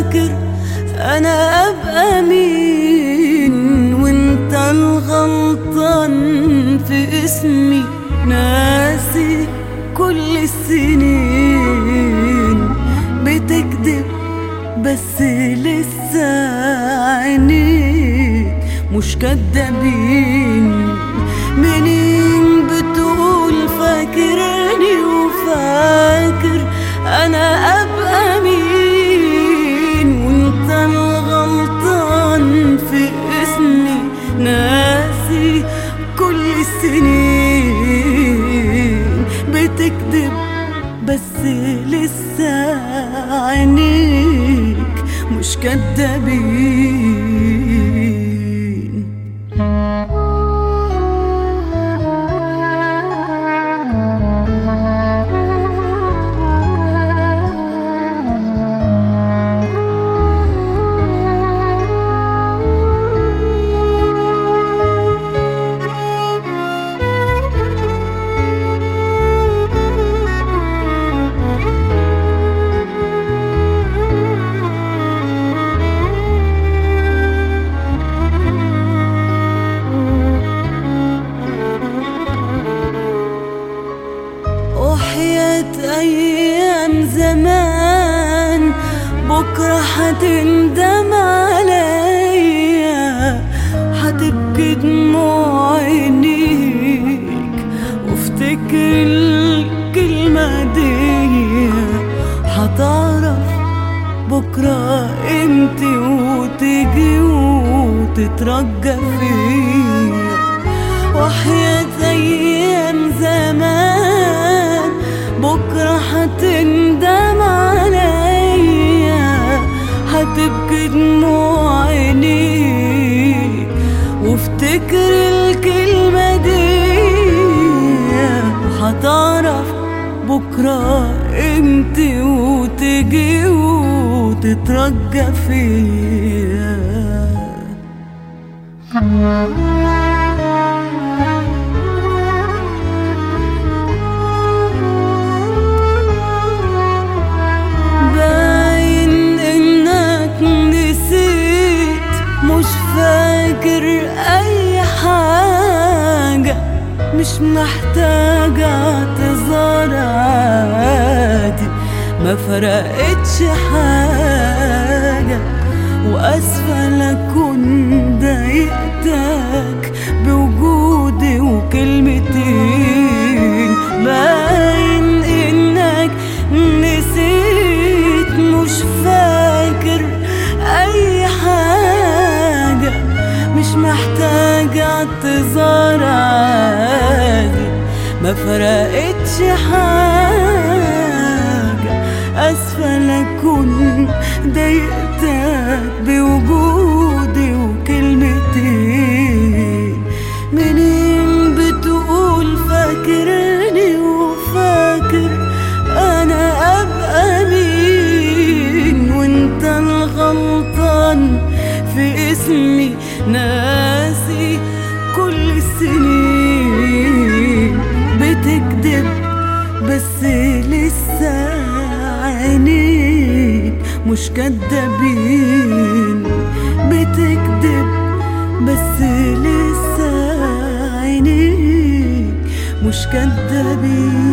فاكر انا ابقى مين وانت الغلطان في اسمي ناسي كل السنين بتكذب بس لسه عينيك مش كدابين منين بتقول فاكرني وفاكر انا ابقى مين وانت الغلطان في اسمي ناسي كل السنين بتكذب بس لسه عينيك مش كدابين وحياة أيام زمان بكرة هتندم عليا هتبكي دموع عينيك وافتكر الكلمة دي هتعرف بكرة امتى وتيجي وتترجى فيا وحياة أيام زمان بكرة هتندم عليا هتبكي دموع عينيك وافتكر الكلمة دي وهتعرف بكرة امتى وتجي وتترجى فيا باين انك نسيت مش فاكر اي حاجة مش محتاجة اعتذار عادي ما فرقتش حاجة واسفة لكن ضايقتك بوجودي وكلمتين باين انك نسيت مش فاكر اي حاجة مش محتاجة اعتذار عادي ما فرقتش حاجة اسفة لكن ضايقتك بوجودي وكلمتين منين بتقول فاكرني وفاكر انا ابقى مين وانت الغلطان في اسمي ناسي كل السنين بتكذب بس لسه عينيك مش كدابين بتكذب بس لسه عينيك مش كدابين